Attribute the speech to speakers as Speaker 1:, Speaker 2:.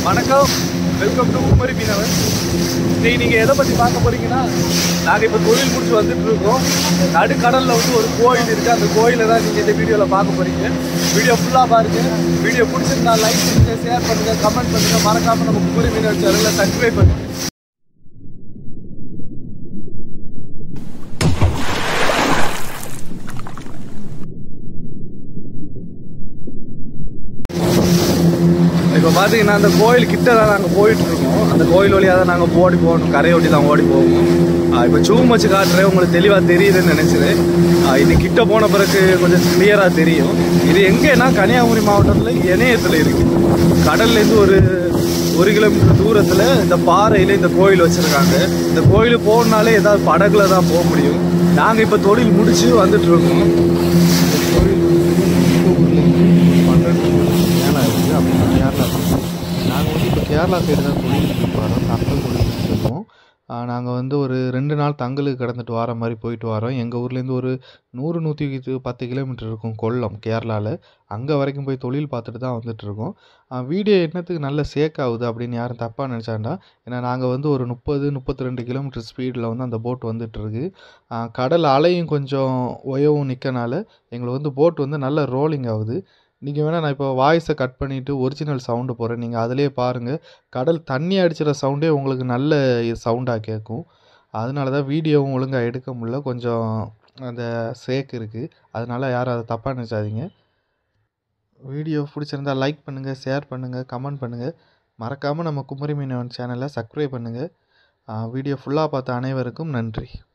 Speaker 1: வணக்கம் welcome to Kumari மீனவன் இன்னைக்கு நீங்கள் எதை பற்றி பார்க்க போறீங்கன்னா நாங்கள் இப்போ தொழில் முடிச்சு வந்துட்டு இருக்கோம் நடுக்கடலில் வந்து ஒரு கோயில் இருக்குது அந்த கோயிலை தான் நீங்கள் இந்த வீடியோவில் பார்க்க போறீங்க வீடியோ ஃபுல்லாக பாருங்க வீடியோ பிடிச்சிருந்தா லைக் பண்ணுங்கள் ஷேர் பண்ணுங்கள் கமெண்ட் பண்ணுங்கள் மறக்காமல் நம்ம குமரி மீனவன் சேனலில் சப்ஸ்கிரைப் பண்ணுங்க இப்போ பார்த்தீங்கன்னா அந்த கோயில் கிட்ட தான் நாங்கள் போயிட்டு இருக்கோம் அந்த கோயில் வழியாக தான் நாங்கள் ஓடி போகணும் கரையை ஒட்டி தான் ஓடி போவோம் இப்போ ஜூம் வச்சு காட்டுறேன் உங்களுக்கு தெளிவாக தெரியுதுன்னு நினச்சிது இது கிட்ட போன பிறகு கொஞ்சம் கிளியராக தெரியும் இது எங்கேன்னா கன்னியாகுமரி மாவட்டத்தில் இணையத்தில் இருக்குது கடல்லேருந்து ஒரு ஒரு கிலோமீட்டர் தூரத்தில் இந்த பாறையில் இந்த கோயில் வச்சுருக்காங்க இந்த கோயில் போகணுனாலே ஏதாவது படகுல தான் போக முடியும் நாங்கள் இப்போ தொழில் முடிச்சு வந்துட்டு இருக்கோம் இந்த கோயில்
Speaker 2: பன்னெண்டு மேலே இருக்குது அப்புறம் கேரளா நாங்கள் வந்து இப்போ கேரளா சைடு தான் தொழிலுக்கு வரோம் கப்பல் தொழிலுக்கு சொல்லுவோம் நாங்கள் வந்து ஒரு ரெண்டு நாள் தங்கலுக்கு கடந்துட்டு வர மாதிரி போயிட்டு வரோம் எங்கள் ஊர்லேருந்து ஒரு நூறு நூற்றி பத்து கிலோமீட்டர் இருக்கும் கொல்லம் கேரளாவில் அங்கே வரைக்கும் போய் தொழில் பார்த்துட்டு தான் வந்துட்டுருக்கோம் வீடியோ என்னத்துக்கு நல்ல சேக் ஆகுது அப்படின்னு யாரும் தப்பாக நினச்சாண்டா ஏன்னா நாங்கள் வந்து ஒரு முப்பது முப்பத்தி ரெண்டு கிலோமீட்டர் ஸ்பீடில் வந்து அந்த போட் வந்துட்டுருக்கு கடல் அலையும் கொஞ்சம் உயவும் நிற்கனால எங்களுக்கு வந்து போட் வந்து நல்ல ரோலிங் ஆகுது நீங்கள் வேணால் நான் இப்போ வாய்ஸை கட் பண்ணிவிட்டு ஒரிஜினல் சவுண்டு போடுறேன் நீங்கள் அதிலே பாருங்கள் கடல் தண்ணி அடிச்சிற சவுண்டே உங்களுக்கு நல்ல சவுண்டாக கேட்கும் அதனால தான் வீடியோவும் ஒழுங்காக எடுக்க முடியல கொஞ்சம் அந்த சேக் இருக்குது அதனால் யாரும் அதை தப்பாக நினச்சாதீங்க வீடியோ பிடிச்சிருந்தா லைக் பண்ணுங்கள் ஷேர் பண்ணுங்கள் கமெண்ட் பண்ணுங்கள் மறக்காமல் நம்ம குமரி மீனவன் சேனலை சப்ஸ்கிரைப் பண்ணுங்கள் வீடியோ ஃபுல்லாக பார்த்த அனைவருக்கும் நன்றி